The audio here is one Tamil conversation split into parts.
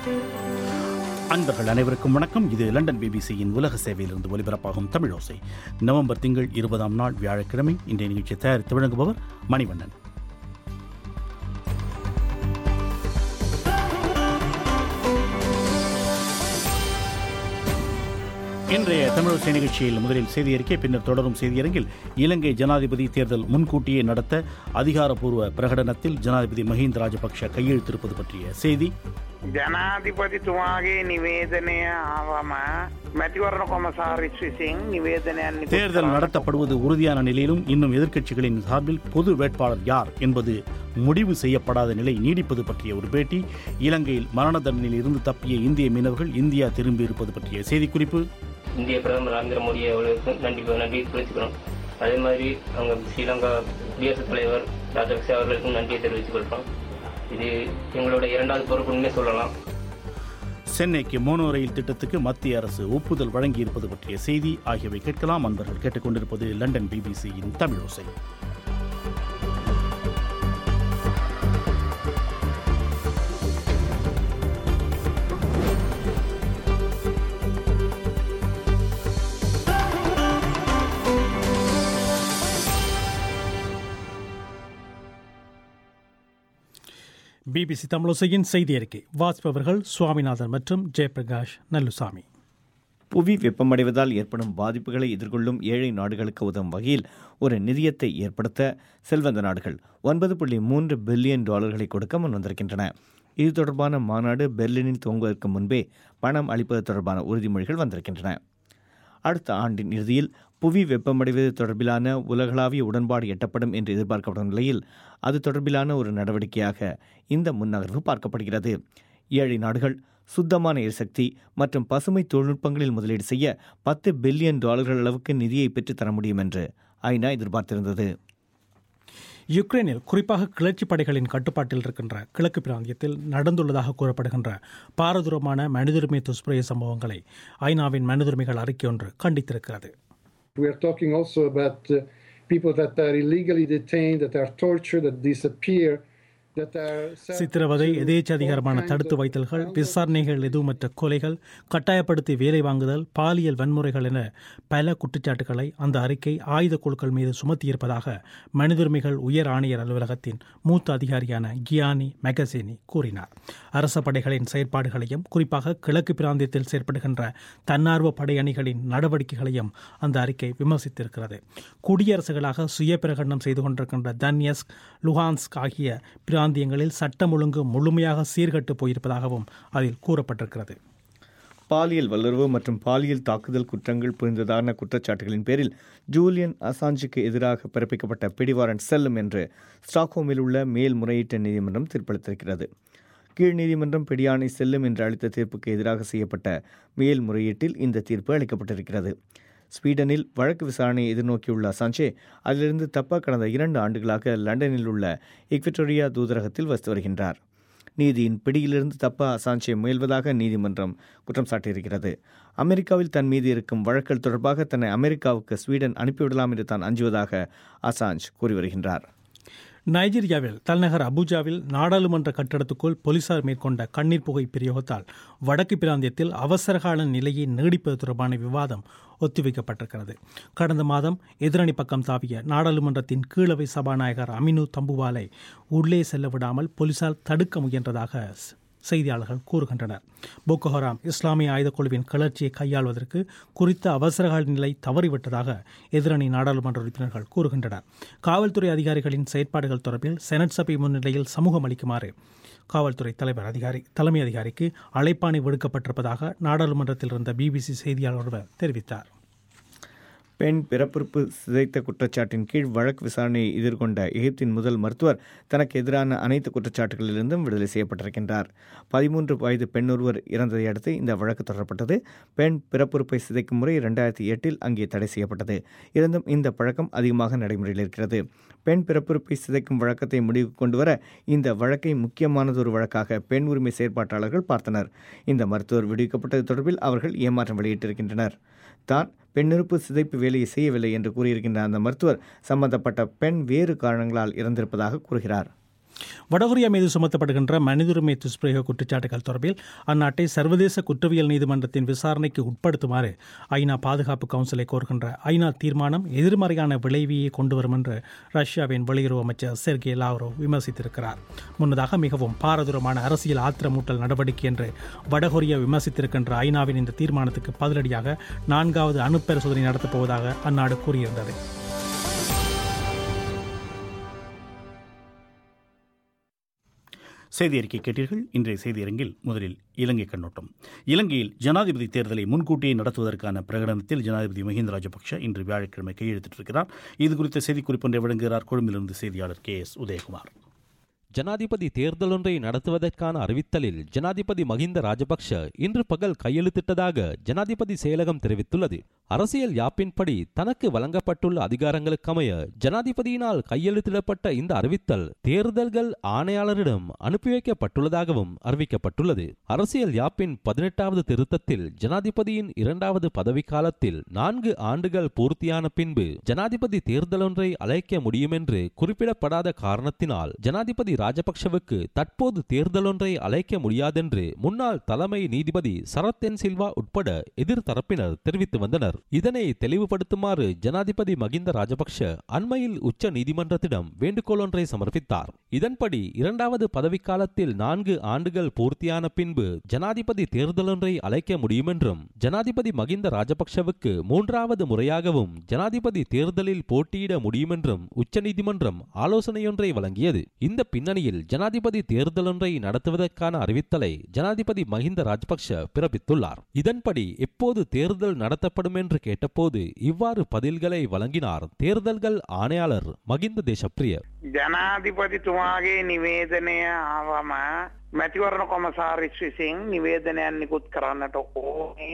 அன்பர்கள் அனைவருக்கும் வணக்கம் இது லண்டன் பிபிசியின் உலக சேவையிலிருந்து ஒலிபரப்பாகும் தமிழோசை நவம்பர் திங்கள் இருபதாம் நாள் வியாழக்கிழமை இன்றைய நிகழ்ச்சியை தயாரித்து வழங்குபவர் மணிவண்ணன் இன்றைய தமிழோசை நிகழ்ச்சியில் முதலில் செய்தி அறிக்கை பின்னர் தொடரும் செய்தியரங்கில் இலங்கை ஜனாதிபதி தேர்தல் முன்கூட்டியே நடத்த அதிகாரப்பூர்வ பிரகடனத்தில் ஜனாதிபதி மஹிந்த ராஜபக்ஷ கையெழுத்திருப்பது பற்றிய செய்தி ජනාධිපතිතුමාගේ නිවේදනය ආවම මැතිවරණ කොමසාරිස් විසින් නිවේදනයන් නිකුත් தேர்தல் කරන්න நடத்தப்படுவது உறுதியான நிலையிலும் இன்னும் எதிர்க்கட்சிகளின் சார்பில் பொது வேட்பாளர் யார் என்பது முடிவு செய்யப்படாத நிலை நீடிப்பது பற்றிய ஒரு பேட்டி இலங்கையில் மரண தண்டனையில் இருந்து தப்பிய இந்திய மீனவர்கள் இந்தியா திரும்பியிருப்பது பற்றிய செய்திக்குறிப்பு இந்திய பிரதமர் நரேந்திர மோடி அவர்களுக்கு நன்றி நன்றி தெரிவிச்சுக்கிறோம் அதே மாதிரி அவங்க ஸ்ரீலங்கா குடியரசுத் தலைவர் ராஜபக்சே அவர்களுக்கும் நன்றியை தெரிவித்துக் கொள்கிறோம் இது எங்களோட இரண்டாவது பொறுப்புன்னே சொல்லலாம் சென்னைக்கு மோனோ ரயில் திட்டத்துக்கு மத்திய அரசு ஒப்புதல் வழங்கியிருப்பது பற்றிய செய்தி ஆகியவை கேட்கலாம் அன்பர்கள் கேட்டுக்கொண்டிருப்பது லண்டன் பிபிசியின் தமிழோசை பிபிசி தமிழோசையின் செய்தி அறிக்கை வாசிப்பவர்கள் சுவாமிநாதன் மற்றும் ஜெயபிரகாஷ் நல்லுசாமி புவி வெப்பமடைவதால் ஏற்படும் பாதிப்புகளை எதிர்கொள்ளும் ஏழை நாடுகளுக்கு உதவும் வகையில் ஒரு நிதியத்தை ஏற்படுத்த செல்வந்த நாடுகள் ஒன்பது புள்ளி மூன்று பில்லியன் டாலர்களை கொடுக்க முன்வந்திருக்கின்றன இது தொடர்பான மாநாடு பெர்லினில் துவங்குவதற்கு முன்பே பணம் அளிப்பது தொடர்பான உறுதிமொழிகள் வந்திருக்கின்றன அடுத்த ஆண்டின் இறுதியில் புவி வெப்பமடைவது தொடர்பிலான உலகளாவிய உடன்பாடு எட்டப்படும் என்று எதிர்பார்க்கப்படும் நிலையில் அது தொடர்பிலான ஒரு நடவடிக்கையாக இந்த முன்னகர்வு பார்க்கப்படுகிறது ஏழை நாடுகள் சுத்தமான எரிசக்தி மற்றும் பசுமை தொழில்நுட்பங்களில் முதலீடு செய்ய பத்து பில்லியன் டாலர்கள் அளவுக்கு நிதியை பெற்றுத் தர முடியும் என்று ஐநா எதிர்பார்த்திருந்தது யுக்ரைனில் குறிப்பாக கிளர்ச்சி படைகளின் கட்டுப்பாட்டில் இருக்கின்ற கிழக்கு பிராந்தியத்தில் நடந்துள்ளதாக கூறப்படுகின்ற பாரதூரமான மனிதுரிமை துஷ்பிரய சம்பவங்களை ஐநாவின் மனிதுரிமைகள் அறிக்கை ஒன்று கண்டித்திருக்கிறது We are talking also about uh, people that are illegally detained, that are tortured, that disappear, that are sent சித்திரவதை to எதேச்சதிகாரமான all kinds தடுத்து of வைத்தல்கள் grounded விசாரணைகள் எதுவுமற்ற கொலைகள் கட்டாயப்படுத்தி வேலை வாங்குதல் பாலியல் வன்முறைகள் என பல குற்றச்சாட்டுகளை அந்த அறிக்கை ஆயுத குழுக்கள் மீது சுமத்தியிருப்பதாக மனிதுரிமைகள் உயர் ஆணையர் அலுவலகத்தின் மூத்த அதிகாரியான கியானி மெகசேனி கூறினார் அரச படைகளின் செயற்பாடுகளையும் குறிப்பாக கிழக்கு பிராந்தியத்தில் செயற்படுகின்ற தன்னார்வ படையணிகளின் நடவடிக்கைகளையும் அந்த அறிக்கை விமர்சித்திருக்கிறது குடியரசுகளாக சுய பிரகடனம் செய்து கொண்டிருக்கின்ற தன்யஸ்க் லுஹான்ஸ்க் ஆகிய பிராந்தியங்களில் சட்டம் ஒழுங்கு முழுமையாக சீர்கட்டு போயிருப்பதாகவும் அதில் கூறப்பட்டிருக்கிறது பாலியல் வல்லுறவு மற்றும் பாலியல் தாக்குதல் குற்றங்கள் புரிந்ததான குற்றச்சாட்டுகளின் பேரில் ஜூலியன் அசாஞ்சுக்கு எதிராக பிறப்பிக்கப்பட்ட பிடிவாரண்ட் செல்லும் என்று ஸ்டாக்ஹோமில் உள்ள மேல்முறையீட்டு நீதிமன்றம் தீர்ப்பளித்திருக்கிறது கீழ் நீதிமன்றம் பிடியாணை செல்லும் என்று அளித்த தீர்ப்புக்கு எதிராக செய்யப்பட்ட மேல்முறையீட்டில் இந்த தீர்ப்பு அளிக்கப்பட்டிருக்கிறது ஸ்வீடனில் வழக்கு விசாரணையை எதிர்நோக்கியுள்ள அசாஞ்சே அதிலிருந்து தப்ப கடந்த இரண்டு ஆண்டுகளாக லண்டனில் உள்ள இக்விட்டோரியா தூதரகத்தில் வசித்து வருகின்றார் நீதியின் பிடியிலிருந்து தப்ப அசாஞ்சே முயல்வதாக நீதிமன்றம் குற்றம் சாட்டியிருக்கிறது அமெரிக்காவில் தன் மீது இருக்கும் வழக்கல் தொடர்பாக தன்னை அமெரிக்காவுக்கு ஸ்வீடன் அனுப்பிவிடலாம் என்று தான் அஞ்சுவதாக அசாஞ்ச் கூறி வருகின்றார் நைஜீரியாவில் தலைநகர் அபுஜாவில் நாடாளுமன்ற கட்டடத்துக்குள் போலீசார் மேற்கொண்ட கண்ணீர் புகை பிரயோகத்தால் வடக்கு பிராந்தியத்தில் அவசரகால நிலையை நீடிப்பது தொடர்பான விவாதம் ஒத்திவைக்கப்பட்டிருக்கிறது கடந்த மாதம் எதிரணி பக்கம் தாவிய நாடாளுமன்றத்தின் கீழவை சபாநாயகர் அமினு தம்புவாலை உள்ளே செல்ல விடாமல் போலீசார் தடுக்க முயன்றதாக செய்தியாளர்கள் கூறுகின்றனர் போக்கோ ஹராம் இஸ்லாமிய ஆயுதக்குழுவின் கிளர்ச்சியை கையாள்வதற்கு குறித்த அவசரகால நிலை தவறிவிட்டதாக எதிரணி நாடாளுமன்ற உறுப்பினர்கள் கூறுகின்றனர் காவல்துறை அதிகாரிகளின் செயற்பாடுகள் தொடர்பில் செனட் சபை முன்னிலையில் சமூகம் அளிக்குமாறு காவல்துறை தலைவர் அதிகாரி தலைமை அதிகாரிக்கு அழைப்பாணை விடுக்கப்பட்டிருப்பதாக நாடாளுமன்றத்தில் இருந்த பிபிசி செய்தியாளர் ஒருவர் தெரிவித்தார் பெண் பிறப்புறுப்பு சிதைத்த குற்றச்சாட்டின் கீழ் வழக்கு விசாரணையை எதிர்கொண்ட எகிப்தின் முதல் மருத்துவர் தனக்கு எதிரான அனைத்து குற்றச்சாட்டுகளிலிருந்தும் விடுதலை செய்யப்பட்டிருக்கின்றார் பதிமூன்று வயது பெண் ஒருவர் இறந்ததை அடுத்து இந்த வழக்கு தொடரப்பட்டது பெண் பிறப்புறுப்பை சிதைக்கும் முறை இரண்டாயிரத்தி எட்டில் அங்கே தடை செய்யப்பட்டது இருந்தும் இந்த பழக்கம் அதிகமாக நடைமுறையில் இருக்கிறது பெண் பிறப்புறுப்பை சிதைக்கும் வழக்கத்தை முடிவுக்கு கொண்டு வர இந்த வழக்கை முக்கியமானதொரு வழக்காக பெண் உரிமை செயற்பாட்டாளர்கள் பார்த்தனர் இந்த மருத்துவர் விடுவிக்கப்பட்டது தொடர்பில் அவர்கள் ஏமாற்றம் வெளியிட்டிருக்கின்றனர் தான் பெண்ணிருப்பு சிதைப்பு வேலையை செய்யவில்லை என்று கூறியிருக்கின்ற அந்த மருத்துவர் சம்பந்தப்பட்ட பெண் வேறு காரணங்களால் இறந்திருப்பதாக கூறுகிறார் வடகொரியா மீது சுமத்தப்படுகின்ற மனிதுரிமை துஷ்பிரயோக குற்றச்சாட்டுகள் தொடர்பில் அந்நாட்டை சர்வதேச குற்றவியல் நீதிமன்றத்தின் விசாரணைக்கு உட்படுத்துமாறு ஐநா பாதுகாப்பு கவுன்சிலை கோருகின்ற ஐநா தீர்மானம் எதிர்மறையான விளைவியை கொண்டு வரும் என்று ரஷ்யாவின் வெளியுறவு அமைச்சர் செர்கே லாவ்ரோ விமர்சித்திருக்கிறார் முன்னதாக மிகவும் பாரதூரமான அரசியல் ஆத்திரமூட்டல் நடவடிக்கை என்று வடகொரியா விமர்சித்திருக்கின்ற ஐநாவின் இந்த தீர்மானத்துக்கு பதிலடியாக நான்காவது அணு பரிசோதனை நடத்தப்போவதாக அந்நாடு கூறியிருந்தது செய்தி அறிக்கை கேட்டீர்கள் இன்றைய செய்தியரங்கில் முதலில் இலங்கை கண்ணோட்டம் இலங்கையில் ஜனாதிபதி தேர்தலை முன்கூட்டியே நடத்துவதற்கான பிரகடனத்தில் ஜனாதிபதி மஹிந்த ராஜபக்ஷ இன்று வியாழக்கிழமை கையெழுத்திட்டிருக்கிறார் இது குறித்த செய்திக்குறிப்பொன்றை வழங்குகிறார் கொழும்பிலிருந்து செய்தியாளர் கே எஸ் உதயகுமார் ஜனாதிபதி தேர்தலொன்றை நடத்துவதற்கான அறிவித்தலில் ஜனாதிபதி மகிந்த ராஜபக்ஷ இன்று பகல் கையெழுத்திட்டதாக ஜனாதிபதி செயலகம் தெரிவித்துள்ளது அரசியல் யாப்பின்படி தனக்கு வழங்கப்பட்டுள்ள அதிகாரங்களுக்கமைய ஜனாதிபதியினால் கையெழுத்திடப்பட்ட இந்த அறிவித்தல் தேர்தல்கள் ஆணையாளரிடம் அனுப்பி வைக்கப்பட்டுள்ளதாகவும் அறிவிக்கப்பட்டுள்ளது அரசியல் யாப்பின் பதினெட்டாவது திருத்தத்தில் ஜனாதிபதியின் இரண்டாவது பதவிக்காலத்தில் நான்கு ஆண்டுகள் பூர்த்தியான பின்பு ஜனாதிபதி தேர்தலொன்றை அழைக்க முடியும் என்று குறிப்பிடப்படாத காரணத்தினால் ஜனாதிபதி ராஜபக்ஷவுக்கு தற்போது தேர்தலொன்றை அழைக்க முடியாதென்று முன்னாள் தலைமை நீதிபதி சரத் என் சில்வா உட்பட எதிர்த்தரப்பினர் தெரிவித்து வந்தனர் இதனை தெளிவுபடுத்துமாறு ஜனாதிபதி மகிந்த ராஜபக்ஷ அண்மையில் உச்ச நீதிமன்றத்திடம் வேண்டுகோள் ஒன்றை சமர்ப்பித்தார் இதன்படி இரண்டாவது பதவிக்காலத்தில் நான்கு ஆண்டுகள் பூர்த்தியான பின்பு ஜனாதிபதி தேர்தலொன்றை அழைக்க முடியுமென்றும் ஜனாதிபதி மகிந்த ராஜபக்ஷவுக்கு மூன்றாவது முறையாகவும் ஜனாதிபதி தேர்தலில் போட்டியிட முடியுமென்றும் உச்சநீதிமன்றம் ஆலோசனையொன்றை வழங்கியது இந்த பின்னணியில் ஜனாதிபதி தேர்தலொன்றை நடத்துவதற்கான அறிவித்தலை ஜனாதிபதி மஹிந்த ராஜபக்ஷ பிறப்பித்துள்ளார் இதன்படி எப்போது தேர்தல் நடத்தப்படும் என்று கேட்டபோது இவ்வாறு பதில்களை வழங்கினார் தேர்தல்கள் ஆணையாளர் மகிந்த தேசப்பிரிய ජනාධිපතිතුමාගේ නිවේදනය ආවම මැතිවරණ කොමසාරිස් විසින් නිවේදනයන් නිකුත් කරන්නට ඕනේ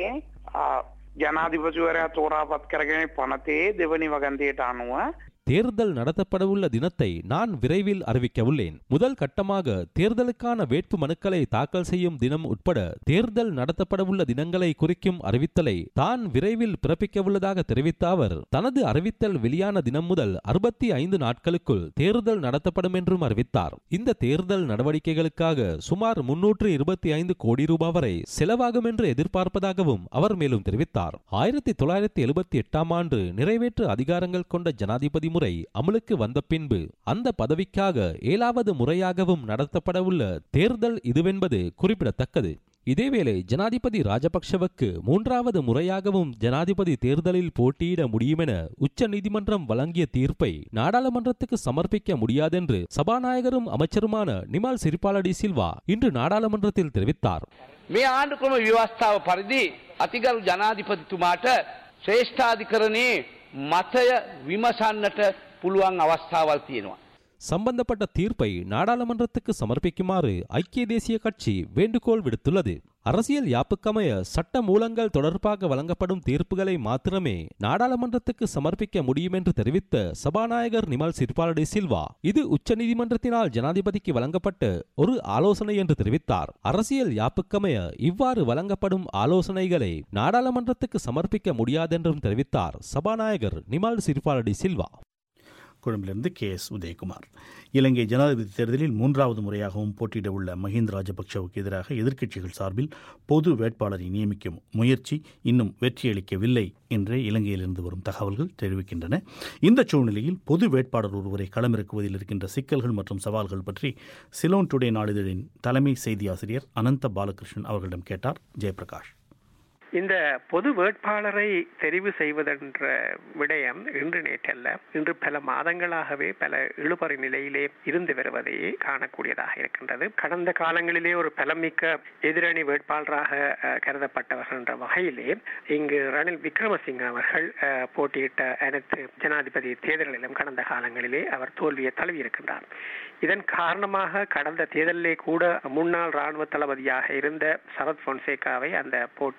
ජනාධිපතිවරයා තෝරාපත් කරගෙන පනතේ දෙවනි වගන්තයට අනුව தேர்தல் நடத்தப்படவுள்ள தினத்தை நான் விரைவில் அறிவிக்க உள்ளேன் முதல் கட்டமாக தேர்தலுக்கான வேட்பு மனுக்களை தாக்கல் செய்யும் தினம் உட்பட தேர்தல் நடத்தப்படவுள்ள தினங்களை குறிக்கும் அறிவித்தலை தான் விரைவில் பிறப்பிக்கவுள்ளதாக தெரிவித்த அவர் தனது அறிவித்தல் வெளியான தினம் முதல் அறுபத்தி ஐந்து நாட்களுக்குள் தேர்தல் நடத்தப்படும் என்றும் அறிவித்தார் இந்த தேர்தல் நடவடிக்கைகளுக்காக சுமார் முன்னூற்று இருபத்தி ஐந்து கோடி ரூபாய் வரை செலவாகும் என்று எதிர்பார்ப்பதாகவும் அவர் மேலும் தெரிவித்தார் ஆயிரத்தி தொள்ளாயிரத்தி எழுபத்தி எட்டாம் ஆண்டு நிறைவேற்று அதிகாரங்கள் கொண்ட ஜனாதிபதி முறை அமலுக்கு வந்த பின்பு அந்த பதவிக்காக ஏழாவது முறையாகவும் நடத்தப்படவுள்ள தேர்தல் இதுவென்பது குறிப்பிடத்தக்கது இதேவேளை ஜனாதிபதி ராஜபக்ஷவுக்கு மூன்றாவது முறையாகவும் ஜனாதிபதி தேர்தலில் போட்டியிட முடியுமென உச்ச நீதிமன்றம் வழங்கிய தீர்ப்பை நாடாளுமன்றத்துக்கு சமர்ப்பிக்க முடியாதென்று சபாநாயகரும் அமைச்சருமான நிமால் சிரிபாலடி சில்வா இன்று நாடாளுமன்றத்தில் தெரிவித்தார் මේ ආණ්ඩුක්‍රම ව්‍යවස්ථාව පරිදි අතිගරු ජනාධිපතිතුමාට ශ්‍රේෂ්ඨාධිකරණයේ මතය විමසන්නට පුළුවන් අවස්ථාවල් තියෙනවා. சம்பந்தப்பட்ட தீர்ப்பை நாடாளுமன்றத்துக்கு சமர்ப்பிக்குமாறு ஐக்கிய தேசிய கட்சி வேண்டுகோள் விடுத்துள்ளது அரசியல் யாப்புக்கமைய சட்ட மூலங்கள் தொடர்பாக வழங்கப்படும் தீர்ப்புகளை மாத்திரமே நாடாளுமன்றத்துக்கு சமர்ப்பிக்க முடியும் என்று தெரிவித்த சபாநாயகர் நிமல் சிற்பாலடி சில்வா இது உச்சநீதிமன்றத்தினால் ஜனாதிபதிக்கு வழங்கப்பட்ட ஒரு ஆலோசனை என்று தெரிவித்தார் அரசியல் யாப்புக்கமைய இவ்வாறு வழங்கப்படும் ஆலோசனைகளை நாடாளுமன்றத்துக்கு சமர்ப்பிக்க முடியாதென்றும் தெரிவித்தார் சபாநாயகர் நிமல் சிற்பாலடி சில்வா கொழும்பிலிருந்து கே எஸ் உதயகுமார் இலங்கை ஜனாதிபதி தேர்தலில் மூன்றாவது முறையாகவும் போட்டியிட உள்ள மஹிந்த ராஜபக்சவுக்கு எதிராக எதிர்க்கட்சிகள் சார்பில் பொது வேட்பாளரை நியமிக்கும் முயற்சி இன்னும் வெற்றியளிக்கவில்லை என்றே இலங்கையிலிருந்து வரும் தகவல்கள் தெரிவிக்கின்றன இந்த சூழ்நிலையில் பொது வேட்பாளர் ஒருவரை களமிறக்குவதில் இருக்கின்ற சிக்கல்கள் மற்றும் சவால்கள் பற்றி சிலோன் டுடே நாளிதழின் தலைமை செய்தி ஆசிரியர் அனந்த பாலகிருஷ்ணன் அவர்களிடம் கேட்டார் ஜெயபிரகாஷ் இந்த பொது வேட்பாளரை தெரிவு செய்வதென்ற விடயம் இன்று நேற்றல்ல இன்று பல மாதங்களாகவே பல இழுபறி நிலையிலே இருந்து வருவதை காணக்கூடியதாக இருக்கின்றது கடந்த காலங்களிலே ஒரு பலமிக்க எதிரணி வேட்பாளராக அஹ், கருதப்பட்டவர்கள் என்ற வகையிலே இங்கு ரணில் விக்ரமசிங்க அவர்கள் அஹ், போட்டியிட்ட அனைத்து ஜனாதிபதி தேர்தல்களிலும் கடந்த காலங்களிலே அவர் தோல்வியை தழுவியிருக்கின்றார் இதன் காரணமாக கடந்த தேர்தலிலே கூட முன்னாள் ராணுவ தளபதியாக இருந்த சரத் பொன்சேகாவை அந்த போட்டியில் ஈடுபட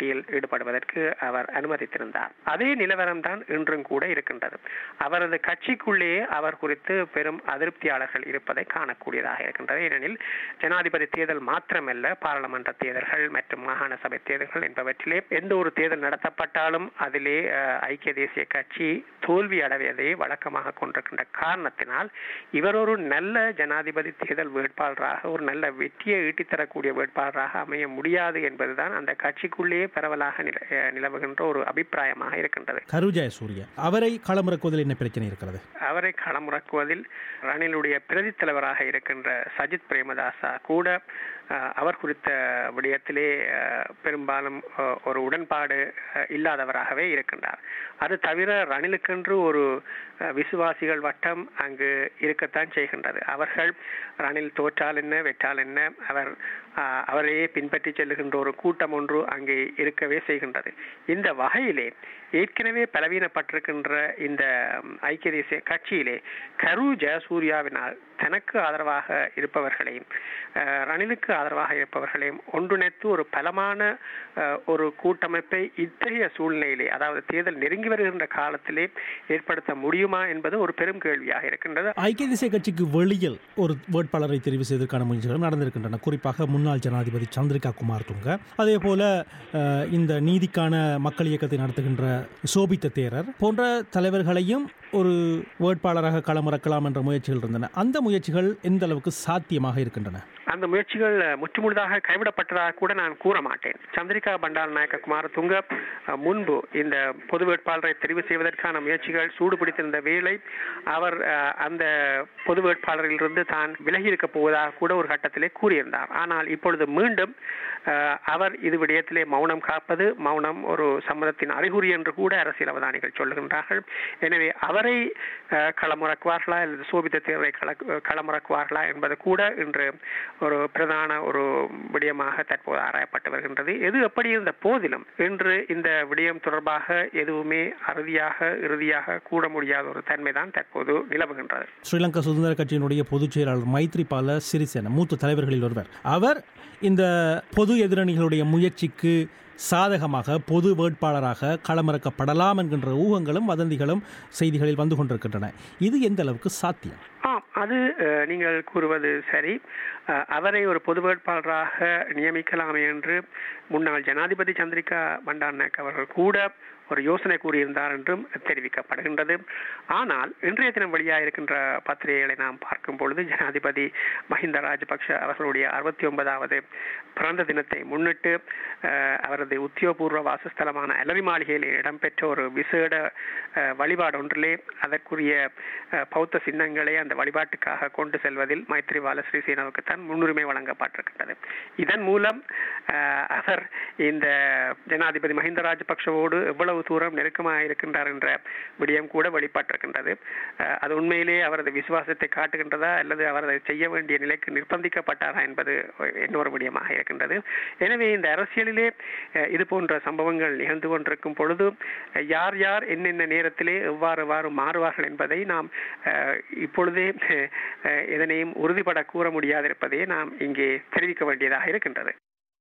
ஈடுபடுவதற்கு அவர் அனுமதித்திருந்தார் அதே நிலவரம் தான் இன்றும் கூட இருக்கின்றது அவரது கட்சிக்குள்ளேயே அவர் குறித்து பெரும் அதிருப்தியாளர்கள் இருப்பதை காணக்கூடியதாக இருக்கின்றது ஏனெனில் ஜனாதிபதி தேர்தல் மாத்திரமல்ல பாராளுமன்ற தேர்தல்கள் மற்றும் மாகாண சபை தேர்தல்கள் என்பவற்றிலே எந்த ஒரு தேர்தல் நடத்தப்பட்டாலும் அதிலே அஹ், ஐக்கிய தேசிய கட்சி தோல்வி அடைவதை வழக்கமாக கொண்டிருக்கின்ற காரணத்தினால் இவர் ஒரு நல்ல ஜனாதிபதி தேர்தல் வேட்பாளராக ஒரு நல்ல வெற்றியை ஈட்டித்தரக்கூடிய வேட்பாளராக அமைய முடியாது என்பதுதான் அந்த கட்சிக்குள்ளேயே பரவலாக நில- அஹ், நிலவுகின்ற ஒரு அபிப்பிராயமாக இருக்கின்றது கரு ஜெயசூரிய அவரை களமிறக்குவதில் என்ன பிரச்சனை இருக்கிறது அவரை களமிறக்குவதில் ரணிலுடைய பிரதி தலைவராக இருக்கின்ற சஜித் பிரேமதாசா கூட அஹ், அவர் குறித்த விடயத்திலே அஹ், பெரும்பாலும் அஹ், ஒரு உடன்பாடு அஹ், இல்லாதவராகவே இருக்கின்றார் அது தவிர ரணிலுக்கென்று ஒரு அஹ், விசுவாசிகள் வட்டம் அங்கு இருக்கத்தான் செய்கின்றது அவர்கள் ரணில் தோற்றால் என்ன வெற்றால் என்ன அவர் அஹ், அவரையே பின்பற்றி செல்லுகின்ற ஒரு கூட்டம் ஒன்று அங்கே இருக்கவே செய்கின்றது இந்த வகையிலே ஏற்கனவே பலவீனப்பட்டிருக்கின்ற இந்த ம், ஐக்கிய தேசிய கட்சியிலே கரு ஜெயசூர்யாவினால் தனக்கு ஆதரவாக இருப்பவர்களையும் அஹ், ரணிலுக்கு ஆதரவாக இருப்பவர்களையும் ஒன்றிணைத்து ஒரு பலமான அஹ், ஒரு கூட்டமைப்பை இத்தகைய சூழ்நிலையிலே அதாவது தேர்தல் நெருங்கி வருகின்ற காலத்திலே ஏற்படுத்த முடியுமா என்பது ஒரு பெரும் கேள்வியாக இருக்கின்றது ஐக்கிய தேசிய கட்சிக்கு வெளியில் ஒரு வேட்பாளரை தெரிவு செய்வதற்கான முயற்சிகள் நடந்திருக்கின்றன குறிப்பாக முன்னாள் ஜனாதிபதி சந்திரிகா குமார் துங்க அதே போல அஹ், இந்த நீதிக்கான மக்கள் இயக்கத்தை நடத்துகின்ற சோபித்த தேரர் போன்ற தலைவர்களையும் ஒரு வேட்பாளராக களமிறக்கலாம் என்ற முயற்சிகள் இருந்தன அந்த முயற்சிகள் எந்த அளவுக்கு சாத்தியமாக இருக்கின்றன அந்த முயற்சிகள் அஹ், முற்றுமுழுதாக கைவிடப்பட்டதாக கூட நான் கூற மாட்டேன் சந்திரிகா பண்டால் நாயக்க குமார துங்க அஹ், முன்பு இந்த பொது வேட்பாளரை தெரிவு செய்வதற்கான முயற்சிகள் சூடு பிடித்திருந்த வேளை அவர் அஹ், அந்த பொது வேட்பாளரிலிருந்து தான் விலகி இருக்க போவதாக கூட ஒரு கட்டத்திலே கூறியிருந்தார் ஆனால் இப்பொழுது மீண்டும் அஹ், அவர் இது விடயத்திலே மௌனம் காப்பது மௌனம் ஒரு சம்மதத்தின் அறிகுறி என்று கூட அரசியல் அவதானிகள் சொல்லுகின்றார்கள் எனவே அவரை அஹ், களமிறக்குவார்களா அல்லது சோபித்த தேர்வை கள- களமிறக்குவார்களா என்பது கூட இன்று ஒரு பிரதான ஒரு விடயமாக தற்போது ஆராயப்பட்டு வருகின்றது எது எப்படி இருந்த போதிலும் இன்று இந்த விடயம் தொடர்பாக எதுவுமே அறுதியாக இறுதியாக கூற முடியாத ஒரு தன்மைதான் தற்போது நிலவுகின்றது ஸ்ரீலங்கா சுதந்திர கட்சியினுடைய பொதுச் செயலாளர் மைத்ரிபால சிறிசேன மூத்த தலைவர்களில் ஒருவர் அவர் இந்த பொது எதிரணிகளுடைய முயற்சிக்கு சாதகமாக பொது வேட்பாளராக களமிறக்கப்படலாம் என்கின்ற ஊகங்களும் வதந்திகளும் செய்திகளில் வந்து கொண்டிருக்கின்றன இது எந்த அளவுக்கு சாத்தியம் ஆம் அது அஹ், நீங்கள் கூறுவது சரி அஹ், அவரை ஒரு பொது வேட்பாளராக நியமிக்கலாமே என்று முன்னாள் ஜனாதிபதி சந்திரிகா பண்டாரநாயக் அவர்கள் கூட ஒரு யோசனை கூறியிருந்தார் என்றும் தெரிவிக்கப்படுகின்றது ஆனால் இன்றைய தினம் வெளியாக இருக்கின்ற பத்திரிகைகளை நாம் பார்க்கும் பொழுது ஜனாதிபதி மஹிந்த ராஜபக்ஷ அவர்களுடைய அறுபத்தி ஒன்பதாவது பிறந்த தினத்தை முன்னிட்டு அஹ், அவரது உத்தியோகபூர்வ வாசஸ்தலமான அலரி மாளிகையில் இடம்பெற்ற ஒரு விசேட அஹ், வழிபாடு ஒன்றிலே அதற்குரிய அஹ், பௌத்த சின்னங்களை அந்த வழிபாட்டுக்காக கொண்டு செல்வதில் மைத்ரிபால ஸ்ரீசேனாவுக்கு தான் முன்னுரிமை வழங்கப்பட்டிருக்கின்றது இதன் மூலம் அஹ், அவர் இந்த ஜனாதிபதி மஹிந்த ராஜபக்ஷவோடு எவ்வளவு தூரம் நெருக்கமாக இருக்கின்றார் என்ற விடயம் கூட வெளிப்பட்டிருக்கின்றது அஹ், அது உண்மையிலே அவரது விசுவாசத்தை காட்டுகின்றதா அல்லது அவர் அதை செய்ய வேண்டிய நிலைக்கு நிர்பந்திக்கப்பட்டாரா என்பது இன்னொரு விடயமாக இருக்கின்றது எனவே இந்த அரசியலிலே அஹ், இது போன்ற சம்பவங்கள் நிகழ்ந்து கொண்டிருக்கும் பொழுது அஹ், யார் யார் என்னென்ன நேரத்திலே எவ்வாறு எவ்வாறு மாறுவார்கள் என்பதை நாம் அஹ், இப்பொழுதே அஹ், எதனையும் உறுதிபட கூற முடியாதிருப்பதை நாம் இங்கே தெரிவிக்க வேண்டியதாக இருக்கின்றது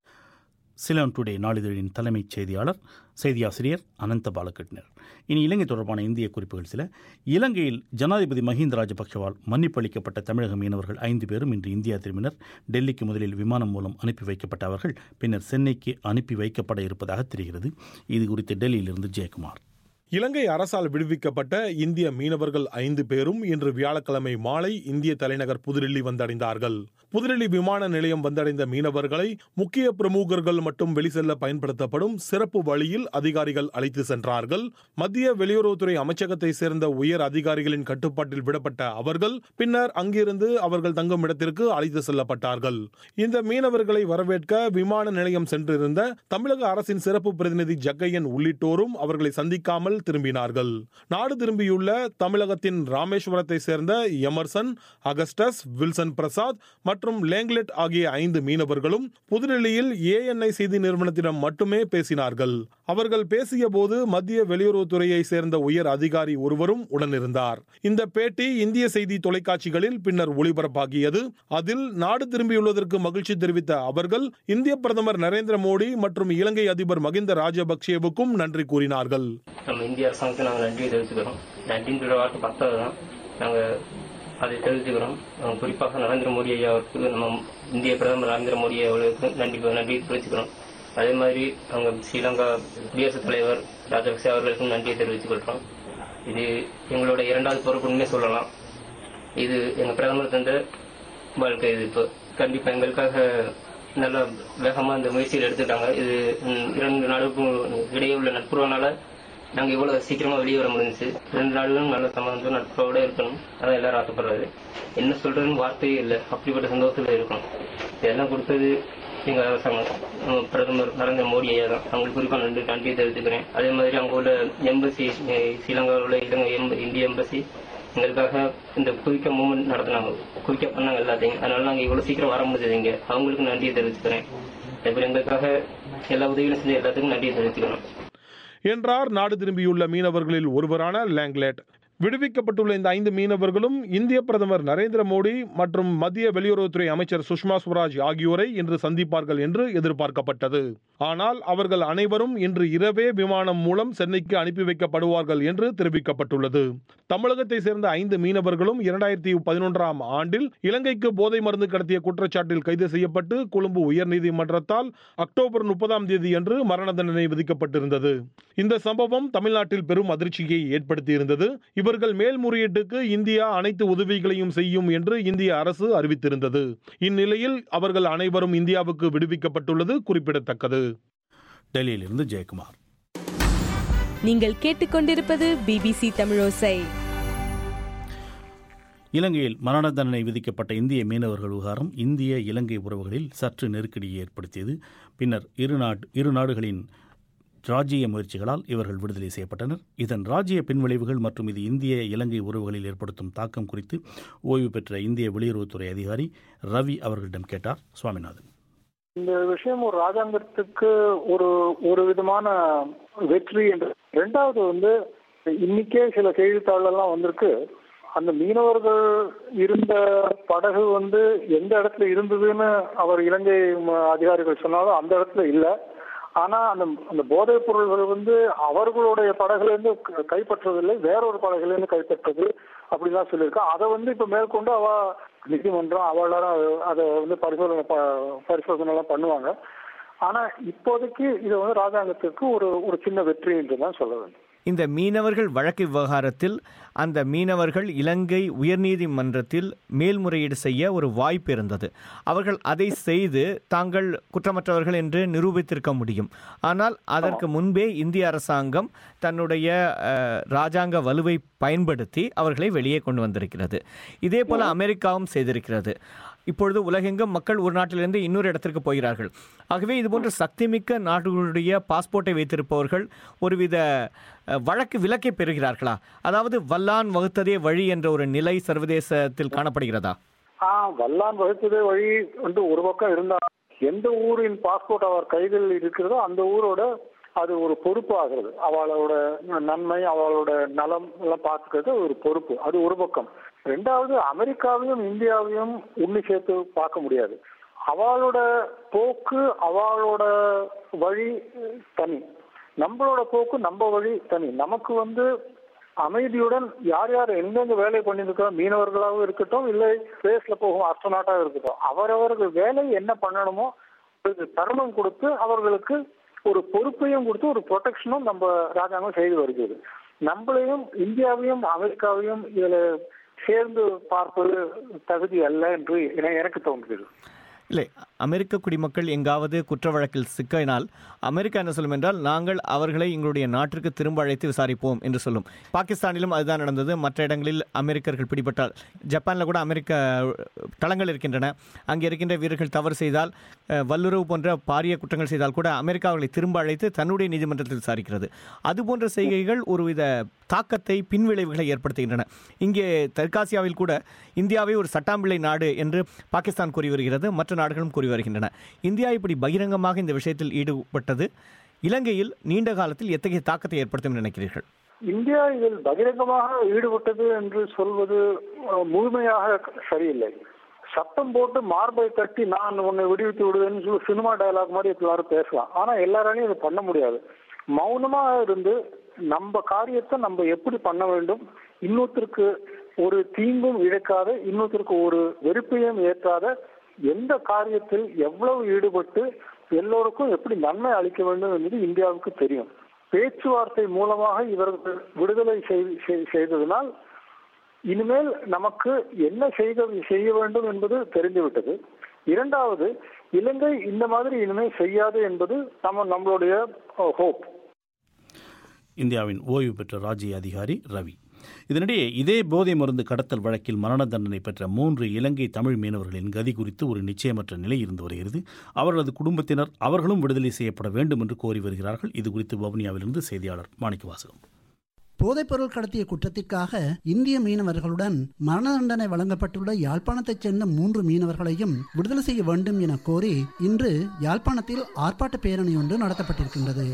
சிலோன் டுடே நாளிதழின் தலைமைச் செய்தியாளர் செய்தியாசிரியர் அனந்த பாலகிருஷ்ணர் இனி இலங்கை தொடர்பான இந்திய குறிப்புகள் சில இலங்கையில் ஜனாதிபதி மஹிந்த ராஜபக்சவால் மன்னிப்பு அளிக்கப்பட்ட தமிழக மீனவர்கள் ஐந்து பேரும் இன்று இந்தியா திரும்பினர் டெல்லிக்கு முதலில் விமானம் மூலம் அனுப்பி வைக்கப்பட்ட அவர்கள் பின்னர் சென்னைக்கு அனுப்பி வைக்கப்பட இருப்பதாக தெரிகிறது இது குறித்து டெல்லியிலிருந்து ஜெயக்குமார் இலங்கை அரசால் விடுவிக்கப்பட்ட இந்திய மீனவர்கள் ஐந்து பேரும் இன்று வியாழக்கிழமை மாலை இந்திய தலைநகர் புதுடில்லி வந்தடைந்தார்கள் புதுடில்லி விமான நிலையம் வந்தடைந்த மீனவர்களை முக்கிய பிரமுகர்கள் மட்டும் வெளிசெல்ல பயன்படுத்தப்படும் சிறப்பு வழியில் அதிகாரிகள் அழைத்து சென்றார்கள் மத்திய வெளியுறவுத்துறை அமைச்சகத்தை சேர்ந்த உயர் அதிகாரிகளின் கட்டுப்பாட்டில் விடப்பட்ட அவர்கள் பின்னர் அங்கிருந்து அவர்கள் தங்கும் இடத்திற்கு அழைத்து செல்லப்பட்டார்கள் இந்த மீனவர்களை வரவேற்க விமான நிலையம் சென்றிருந்த தமிழக அரசின் சிறப்பு பிரதிநிதி ஜக்கையன் உள்ளிட்டோரும் அவர்களை சந்திக்காமல் திரும்பினார்கள் நாடு திரும்பியுள்ள தமிழகத்தின் ராமேஸ்வரத்தை சேர்ந்த எமர்சன் அகஸ்டஸ் வில்சன் பிரசாத் மற்றும் லேங்லெட் ஆகிய ஐந்து மீனவர்களும் புதுடெல்லியில் ஏஎன்ஐ செய்தி நிறுவனத்திடம் மட்டுமே பேசினார்கள் அவர்கள் பேசியபோது மத்திய வெளியுறவுத்துறையை சேர்ந்த உயர் அதிகாரி ஒருவரும் உடனிருந்தார் இந்த பேட்டி இந்திய செய்தி தொலைக்காட்சிகளில் பின்னர் ஒளிபரப்பாகியது அதில் நாடு திரும்பியுள்ளதற்கு மகிழ்ச்சி தெரிவித்த அவர்கள் இந்திய பிரதமர் நரேந்திர மோடி மற்றும் இலங்கை அதிபர் மகிந்த ராஜபக்சேவுக்கும் நன்றி கூறினார்கள் நம்ம இந்திய அரசாங்கத்துக்கு நாங்கள் நன்றி தெரிவிச்சுக்கிறோம் நன்றின்ற வார்த்தை பத்தாவது தான் நாங்கள் அதை தெரிவிச்சுக்கிறோம் அஹ் குறிப்பாக நரேந்திர மோடி ஐயா அவருக்கு நம்ம இந்திய பிரதமர் நரேந்திர மோடி அவர்களுக்கு நன்றி நன்றி தெரிவிச்சுக்கிறோம் அதே மாதிரி அவங்க ஸ்ரீலங்கா குடியரசுத் தலைவர் ராஜபக்சே அவர்களுக்கும் நன்றியை தெரிவித்துக் கொள்கிறோம் இது எங்களோட இரண்டாவது பொறுப்புன்னே சொல்லலாம் இது எங்க பிரதமர் தந்த வாழ்க்கை இது இப்போ கண்டிப்பா எங்களுக்காக நல்ல வேகமா இந்த முயற்சியில் எடுத்துட்டாங்க இது ம், இரண்டு நாடுக்கும் இடையே உள்ள நட்புறவுனால நாங்க இவ்வளவு சீக்கிரமா வெளியே வர முடிஞ்சுச்சு ரெண்டு நாடுகளும் நல்ல சம்பந்தம் நட்புறவோட இருக்கணும் அதான் எல்லாரும் ஆசைப்படுறது என்ன சொல்றதுன்னு வார்த்தையே இல்லை அப்படிப்பட்ட சந்தோஷத்துல இருக்கணும் இதெல்லாம் கொடுத்தது எங்க அரசாங்கம் நம்ம பிரதமர் நரேந்திர மோடி ஐயா தான் அவங்களுக்கு குறிப்பா நன்றி நன்றியை தெரிவித்துக்கிறேன் அதே மாதிரி அங்க உள்ள எம்பசி ஸ்ரீலங்காவில் உள்ள இலங்கை எம்ப- இந்திய எம்பசி எங்களுக்காக இந்த குயிக்க மூவ்மெண்ட் நடத்தினாங்க குயிக்க பண்ணாங்க எல்லாத்தையும் அதனால நாங்க இவ்வளவு சீக்கிரம் வர முடிஞ்சது இங்க அவங்களுக்கு நன்றியை தெரிவிச்சுக்கிறேன் அதேபோல எங்களுக்காக எல்லா உதவிகளும் செஞ்ச எல்லாத்துக்கும் நன்றியை தெரிவிச்சுக்கிறோம் என்றார் நாடு திரும்பியுள்ள மீனவர்களில் ஒருவரான லேங்லேட் விடுவிக்கப்பட்டுள்ள இந்த ஐந்து மீனவர்களும் இந்திய பிரதமர் நரேந்திர மோடி மற்றும் மத்திய வெளியுறவுத்துறை அமைச்சர் சுஷ்மா ஸ்வராஜ் ஆகியோரை இன்று சந்திப்பார்கள் என்று எதிர்பார்க்கப்பட்டது ஆனால் அவர்கள் அனைவரும் இன்று இரவே விமானம் மூலம் சென்னைக்கு அனுப்பி வைக்கப்படுவார்கள் என்று தெரிவிக்கப்பட்டுள்ளது தமிழகத்தை சேர்ந்த ஐந்து மீனவர்களும் இரண்டாயிரத்தி பதினொன்றாம் ஆண்டில் இலங்கைக்கு போதை மருந்து கடத்திய குற்றச்சாட்டில் கைது செய்யப்பட்டு கொழும்பு உயர்நீதிமன்றத்தால் அக்டோபர் முப்பதாம் தேதி அன்று மரண தண்டனை விதிக்கப்பட்டிருந்தது இந்த சம்பவம் தமிழ்நாட்டில் பெரும் அதிர்ச்சியை ஏற்படுத்தியிருந்தது இவர்கள் மேல்முறையீட்டுக்கு இந்தியா அனைத்து உதவிகளையும் செய்யும் என்று இந்திய அரசு அறிவித்திருந்தது இந்நிலையில் அவர்கள் அனைவரும் இந்தியாவுக்கு விடுவிக்கப்பட்டுள்ளது குறிப்பிடத்தக்கது டெல்லியிலிருந்து ஜெயக்குமார் நீங்கள் கேட்டுக்கொண்டிருப்பது பிபிசி தமிழோசை இலங்கையில் மரண தண்டனை விதிக்கப்பட்ட இந்திய மீனவர்கள் விவகாரம் இந்திய இலங்கை உறவுகளில் சற்று நெருக்கடியை ஏற்படுத்தியது பின்னர் இரு நாடு இரு நாடுகளின் ராஜ்ய முயற்சிகளால் இவர்கள் விடுதலை செய்யப்பட்டனர் இதன் ராஜ்ய பின்விளைவுகள் மற்றும் இது இந்திய இலங்கை உறவுகளில் ஏற்படுத்தும் தாக்கம் குறித்து ஓய்வு பெற்ற இந்திய வெளியுறவுத்துறை அதிகாரி ரவி அவர்களிடம் கேட்டார் சுவாமிநாதன் இந்த விஷயம் ஒரு ராஜாங்கத்துக்கு ஒரு ஒரு விதமான வெற்றி என்று ரெண்டாவது வந்து இன்னைக்கே சில செய்தித்தாளெல்லாம் வந்திருக்கு அந்த மீனவர்கள் இருந்த படகு வந்து எந்த இடத்துல இருந்ததுன்னு அவர் இலங்கை ம- அதிகாரிகள் சொன்னாலும் அந்த இடத்துல இல்லை ஆனா அந்த அந்த போதைப் பொருள்கள் வந்து அவர்களுடைய படகுல இருந்து க- கைப்பற்றவில்லை வேறொரு படகுல இருந்து கைப்பற்றது அப்படிலாம் சொல்லியிருக்கா அதை வந்து இப்ப மேற்கொண்டு அவ நீதிமன்றம் அவளால அதை வந்து பரிசோதனை ப- பரிசோதனை எல்லாம் பண்ணுவாங்க ஆனா இப்போதைக்கு இது வந்து ராஜாங்கத்துக்கு ஒரு ஒரு சின்ன வெற்றி என்று தான் சொல்ல வேண்டும் இந்த மீனவர்கள் வழக்கு விவகாரத்தில் அந்த மீனவர்கள் இலங்கை உயர்நீதிமன்றத்தில் மேல்முறையீடு செய்ய ஒரு வாய்ப்பு இருந்தது அவர்கள் அதை செய்து தாங்கள் குற்றமற்றவர்கள் என்று நிரூபித்திருக்க முடியும் ஆனால் அதற்கு முன்பே இந்திய அரசாங்கம் தன்னுடைய அஹ், ராஜாங்க வலுவை பயன்படுத்தி அவர்களை வெளியே கொண்டு வந்திருக்கிறது இதே போல அமெரிக்காவும் செய்திருக்கிறது இப்பொழுது உலகெங்கும் மக்கள் ஒரு நாட்டிலிருந்து இன்னொரு இடத்திற்கு போகிறார்கள் ஆகவே இதுபோன்ற சக்திமிக்க நாடுகளுடைய பாஸ்போர்ட்டை வைத்திருப்பவர்கள் ஒருவித அஹ், வழக்கு விலக்கை பெறுகிறார்களா அதாவது வல்லான் வகுத்ததே வழி என்ற ஒரு நிலை சர்வதேசத்தில் காணப்படுகிறதா ஆ வல்லான் வகுத்ததே வழி வந்து ஒரு பக்கம் இருந்தா எந்த ஊரின் பாஸ்போர்ட் அவர் கைகள் இருக்கிறதோ அந்த ஊரோட அது ஒரு பொறுப்பு ஆகிறது அவளோட நன்மை அவளோட நலம் எல்லாம் பார்த்துக்கிறது ஒரு பொறுப்பு அது ஒரு பக்கம் ரெண்டாவது அமெரிக்காவையும் இந்தியாவையும் உண்ணி சேர்த்து பார்க்க முடியாது அவளோட போக்கு அவளோட வழி தனி நம்மளோட போக்கு நம்ம வழி தனி நமக்கு வந்து அமைதியுடன் யார் யார் எங்கெங்க வேலை பண்ணியிருக்கோ மீனவர்களாகவும் இருக்கட்டும் இல்லை ஸ்பேஸ்ல போகும் அஸ்ட்ரோநாட்டாக இருக்கட்டும் அவரவர்கள் வேலை என்ன பண்ணணுமோ அதுக்கு தருணம் கொடுத்து அவர்களுக்கு ஒரு பொறுப்பையும் கொடுத்து ஒரு ப்ரொடெக்ஷனும் நம்ம ராஜாங்கம் செய்து வருகிறது நம்மளையும் இந்தியாவையும் அமெரிக்காவையும் இதுல சேர்ந்து பார்ப்பது தகுதி அல்ல என்று என- எனக்கு தோன்றுகிறது இல்லை அமெரிக்க குடிமக்கள் எங்காவது குற்ற வழக்கில் சிக்கினால் அமெரிக்கா என்ன சொல்லும் என்றால் நாங்கள் அவர்களை எங்களுடைய நாட்டிற்கு திரும்ப அழைத்து விசாரிப்போம் என்று சொல்லும் பாகிஸ்தானிலும் அதுதான் நடந்தது மற்ற இடங்களில் அமெரிக்கர்கள் பிடிபட்டால் ஜப்பானில் கூட அமெரிக்க தளங்கள் இருக்கின்றன அங்கே இருக்கின்ற வீரர்கள் தவறு செய்தால் அஹ், வல்லுறவு போன்ற பாரிய குற்றங்கள் செய்தால் கூட அமெரிக்கா அவர்களை திரும்ப அழைத்து தன்னுடைய நீதிமன்றத்தில் விசாரிக்கிறது அதுபோன்ற செய்கைகள் ஒருவித தாக்கத்தை பின்விளைவுகளை ஏற்படுத்துகின்றன இங்கே தெற்காசியாவில் கூட இந்தியாவை ஒரு சட்டாம்பிள்ளை நாடு என்று பாகிஸ்தான் கூறி வருகிறது மற்ற நாடுகளும் கூறி வருகின்றன இந்தியா இப்படி பகிரங்கமாக இந்த விஷயத்தில் ஈடுபட்டது இலங்கையில் நீண்ட காலத்தில் எத்தகைய தாக்கத்தை ஏற்படுத்தும் நினைக்கிறீர்கள் இந்தியா இதில் பகிரங்கமாக ஈடுபட்டது என்று சொல்வது அஹ், முழுமையாக சரியில்லை சத்தம் போட்டு மார்பை தட்டி நான் உன்னை விடுவித்து விடுவேன்னு சொல்லி சினிமா டயலாக் மாதிரி எல்லாரும் பேசலாம் ஆனா எல்லாராலையும் இது பண்ண முடியாது மௌனமா இருந்து நம்ம காரியத்தை நம்ம எப்படி பண்ண வேண்டும் இன்னொருத்தருக்கு ஒரு தீங்கும் இழைக்காத இன்னொருத்தருக்கு ஒரு வெறுப்பையும் ஏற்றாத எந்த காரியத்தில் எவ்வளவு ஈடுபட்டு எல்லோருக்கும் எப்படி நன்மை அளிக்க வேண்டும் என்பது இந்தியாவுக்கு தெரியும் பேச்சுவார்த்தை மூலமாக இவர்கள் விடுதலை செய்- செய்- செய்ததினால் இனிமேல் நமக்கு என்ன செய்த செய்ய வேண்டும் என்பது தெரிந்துவிட்டது இரண்டாவது இலங்கை இந்த மாதிரி இனிமேல் செய்யாது என்பது நம்ம நம்மளுடைய ஹோப் இந்தியாவின் ஓய்வு பெற்ற ராஜ்ய அதிகாரி ரவி இதனிடையே இதே போதை மருந்து கடத்தல் வழக்கில் மரண தண்டனை பெற்ற மூன்று இலங்கை தமிழ் மீனவர்களின் கதி குறித்து ஒரு நிச்சயமற்ற நிலை இருந்து வருகிறது அவர்களது குடும்பத்தினர் அவர்களும் விடுதலை செய்யப்பட வேண்டும் என்று கோரி வருகிறார்கள் இது குறித்து வவுனியாவிலிருந்து செய்தியாளர் மாணிக்கவாசகம் போதைப்பொருள் கடத்திய குற்றத்திற்காக இந்திய மீனவர்களுடன் மரண தண்டனை வழங்கப்பட்டுள்ள யாழ்ப்பாணத்தைச் சேர்ந்த மூன்று மீனவர்களையும் விடுதலை செய்ய வேண்டும் என கோரி இன்று யாழ்ப்பாணத்தில் ஆர்ப்பாட்ட பேரணி ஒன்று நடத்தப்பட்டிருக்கின்றது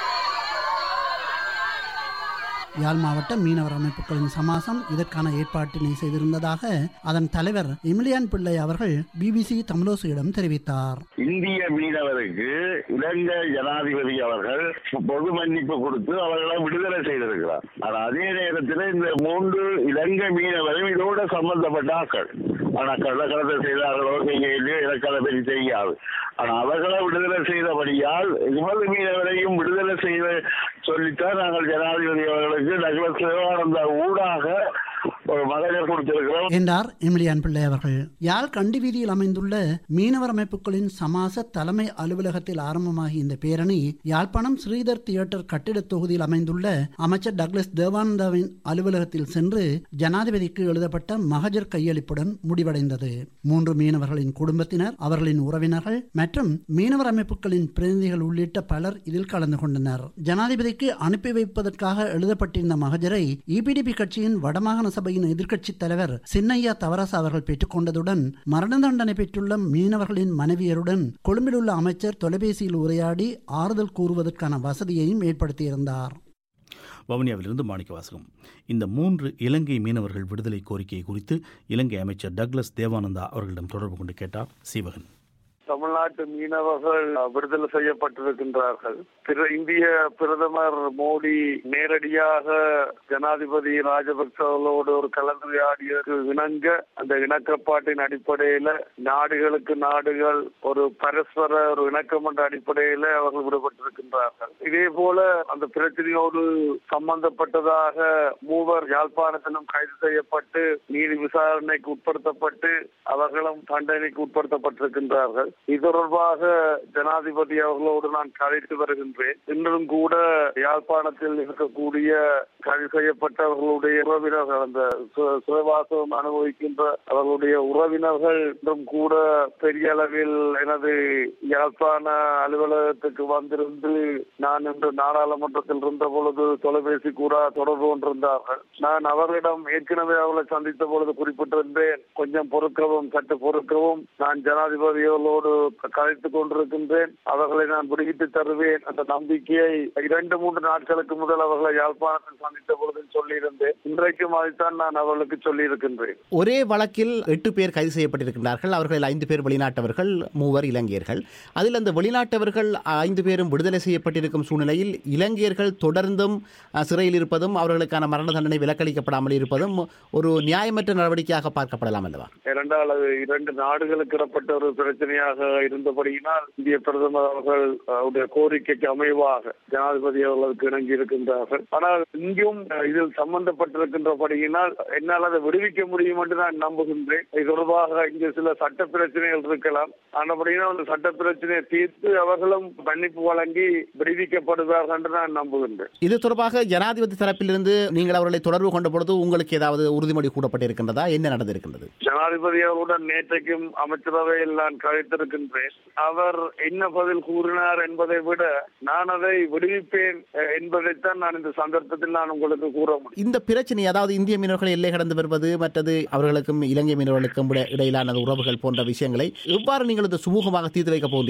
யாழ் மாவட்ட மீனவர் அமைப்புகளின் சமாசம் இதற்கான ஏற்பாட்டினை செய்திருந்ததாக அதன் தலைவர் எமிலியான் பிள்ளை அவர்கள் பிபிசி தமிழோசியிடம் தெரிவித்தார் இந்திய மீனவருக்கு இலங்கை ஜனாதிபதி அவர்கள் பொது மன்னிப்பு கொடுத்து அவர்களை விடுதலை செய்திருக்கிறார் ஆனா அதே நேரத்தில் இந்த மூன்று இலங்கை மீனவரும் இதோட சம்பந்தப்பட்ட ஆக்கள் ஆனா கள்ளக்கடத்தை செய்தார்களோ செய்யலையோ எனக்கு அதை பற்றி தெரியாது ஆனா அவர்களை விடுதலை செய்தபடியால் இவ்வளவு மீனவரையும் விடுதலை செய்த சொல்லித்தான் நாங்கள் ஜனாதிபதி அவர்களுக்கு டக்ளஸ் சிவானந்த ஊடாக ஒரு மகஜர் கொடுத்திருக்கிறோம் என்றார் எமிலியான் பிள்ளை அவர்கள் யாழ் கண்டி வீதியில் அமைந்துள்ள மீனவர் அமைப்புகளின் சமாச தலைமை அலுவலகத்தில் ஆரம்பமாகிய இந்த பேரணி யாழ்ப்பாணம் ஸ்ரீதர் தியேட்டர் கட்டிடத் தொகுதியில் அமைந்துள்ள அமைச்சர் டக்ளஸ் தேவானந்தாவின் அலுவலகத்தில் சென்று ஜனாதிபதிக்கு எழுதப்பட்ட மகஜர் கையளிப்புடன் முடிவடைந்தது மூன்று மீனவர்களின் குடும்பத்தினர் அவர்களின் உறவினர்கள் மற்றும் மீனவர் அமைப்புகளின் பிரதிநிதிகள் உள்ளிட்ட பலர் இதில் கலந்து கொண்டனர் ஜனாதிபதிக்கு அனுப்பி வைப்பதற்காக எழுதப்பட்டிருந்த மகஜரை இபிடிபி கட்சியின் வடமாகாண சபையின் எதிர்க்கட்சித் தலைவர் சின்னையா தவராசா அவர்கள் பெற்றுக்கொண்டதுடன் மரண தண்டனை பெற்றுள்ள மீனவர்களின் மனைவியருடன் கொழும்பில் உள்ள அமைச்சர் தொலைபேசியில் உரையாடி ஆறுதல் கூறுவதற்கான வசதியையும் ஏற்படுத்தியிருந்தார் வவுனியாவிலிருந்து மாணிக்கவாசகம் இந்த மூன்று இலங்கை மீனவர்கள் விடுதலை கோரிக்கை குறித்து இலங்கை அமைச்சர் டக்ளஸ் தேவானந்தா அவர்களிடம் தொடர்பு கொண்டு கேட்டார் சீவகன் தமிழ்நாட்டு மீனவர்கள் விடுதலை செய்யப்பட்டிருக்கின்றார்கள் பிற இந்திய பிரதமர் மோடி நேரடியாக ஜனாதிபதி ராஜபக்சவர்களோடு ஒரு கலந்துரையாடியதற்கு இணங்க அந்த இணக்கப்பாட்டின் அடிப்படையில நாடுகளுக்கு நாடுகள் ஒரு பரஸ்பர ஒரு இணக்கம் என்ற அடிப்படையில அவர்கள் விடுபட்டிருக்கின்றார்கள் இதே போல அந்த பிரச்சனையோடு சம்பந்தப்பட்டதாக மூவர் யாழ்ப்பாணத்திலும் கைது செய்யப்பட்டு நீதி விசாரணைக்கு உட்படுத்தப்பட்டு அவர்களும் தண்டனைக்கு உட்படுத்தப்பட்டிருக்கின்றார்கள் இது தொடர்பாக ஜனாதிபதி அவர்களோடு நான் கழித்து வருகின்றேன் இன்றும் கூட யாழ்ப்பாணத்தில் இருக்கக்கூடிய கைது செய்யப்பட்டவர்களுடைய உறவினர்கள் அந்த சு- சுயவாசம் அனுபவிக்கின்ற அவர்களுடைய உறவினர்கள் இன்றும் கூட பெரிய அளவில் எனது யாழ்ப்பாண அலுவலகத்துக்கு வந்திருந்து நான் இன்று நாடாளுமன்றத்தில் இருந்த பொழுது தொலைபேசி கூட தொடர்பு கொண்டிருந்தார்கள் நான் அவர்களிடம் ஏற்கனவே அவர்களை சந்தித்த பொழுது குறிப்பிட்டிருந்தேன் கொஞ்சம் பொறுக்கவும் சற்று பொறுக்கவும் நான் ஜனாதிபதிகளோடு கலைத்துக் கொண்டிருக்கின்றேன் அவர்களை நான் விடுவித்து தருவேன் அந்த நம்பிக்கையை இரண்டு மூன்று நாட்களுக்கு முதல் அவர்களை யாழ்ப்பாணத்தில் சந்தித்த பொழுது சொல்லியிருந்தேன் இன்றைக்கும் அதைத்தான் நான் அவர்களுக்கு சொல்லியிருக்கின்றேன் ஒரே வழக்கில் எட்டு பேர் கைது செய்யப்பட்டிருக்கின்றார்கள் அவர்கள் ஐந்து பேர் வெளிநாட்டவர்கள் மூவர் இலங்கையர்கள் அதில் அந்த வெளிநாட்டவர்கள் ஐந்து பேரும் விடுதலை செய்யப்பட்டிருக்கும் சூழ்நிலையில் இலங்கையர்கள் தொடர்ந்தும் அஹ், சிறையில் இருப்பதும் அவர்களுக்கான மரண தண்டனை விலக்களிக்கப்படாமல் இருப்பதும் ஒரு நியாயமற்ற நடவடிக்கையாக பார்க்கப்படலாம் அல்லவா இரண்டால் அது இரண்டு நாடுகளுக்கு இடப்பட்ட ஒரு பிரச்சனையாக இருந்தபடியினால் இந்திய பிரதமர் அவர்கள் அவருடைய கோரிக்கைக்கு அமைவாக ஜனாதிபதி அவர்களுக்கு இணங்கி இருக்கின்றார்கள் ஆனால் இங்கும் அஹ், இதில் சம்பந்தப்பட்டிருக்கின்றபடியினால் என்னால் அதை விடுவிக்க முடியும் என்று நான் நம்புகின்றேன் இது தொடர்பாக இங்கு சில சட்ட பிரச்சனைகள் இருக்கலாம் ஆனபடியினால் அந்த சட்ட பிரச்சனையை தீர்த்து அவர்களும் மன்னிப்பு வழங்கி விடுவிக்கப்படுவார்கள் என்று நான் நம்புகின்றேன் இது தொடர்பாக ஜனாதிபதி தரப்பிலிருந்து நீங்கள் அவர்களை தொடர்பு கொண்ட பொழுது உங்களுக்கு ஏதாவது உறுதிமொழி கூடப்பட்டிருக்கின்றதா என்ன நடந்திருக்கின்றது ஜனாதிபதி அவருடன் நேற்றைக்கும் அமைச்சரவையில் நான் கழித்திருக்கின்றேன் அவர் என்ன பதில் கூறினார் என்பதை விட நான் அதை விடுவிப்பேன் அஹ், என்பதைத்தான் நான் இந்த சந்தர்ப்பத்தில் நான் உங்களுக்கு கூற முடியும் இந்த பிரச்சனை அதாவது இந்திய மீனவர்கள் எல்லை கடந்து வருவது மற்றது அவர்களுக்கும் இலங்கை மீனவர்களுக்கும் இட- இடையிலான உறவுகள் போன்ற விஷயங்களை எவ்வாறு நீங்கள் இந்த சுமூகமாக தீர்த்து வைக்கப் போகிறீர்கள்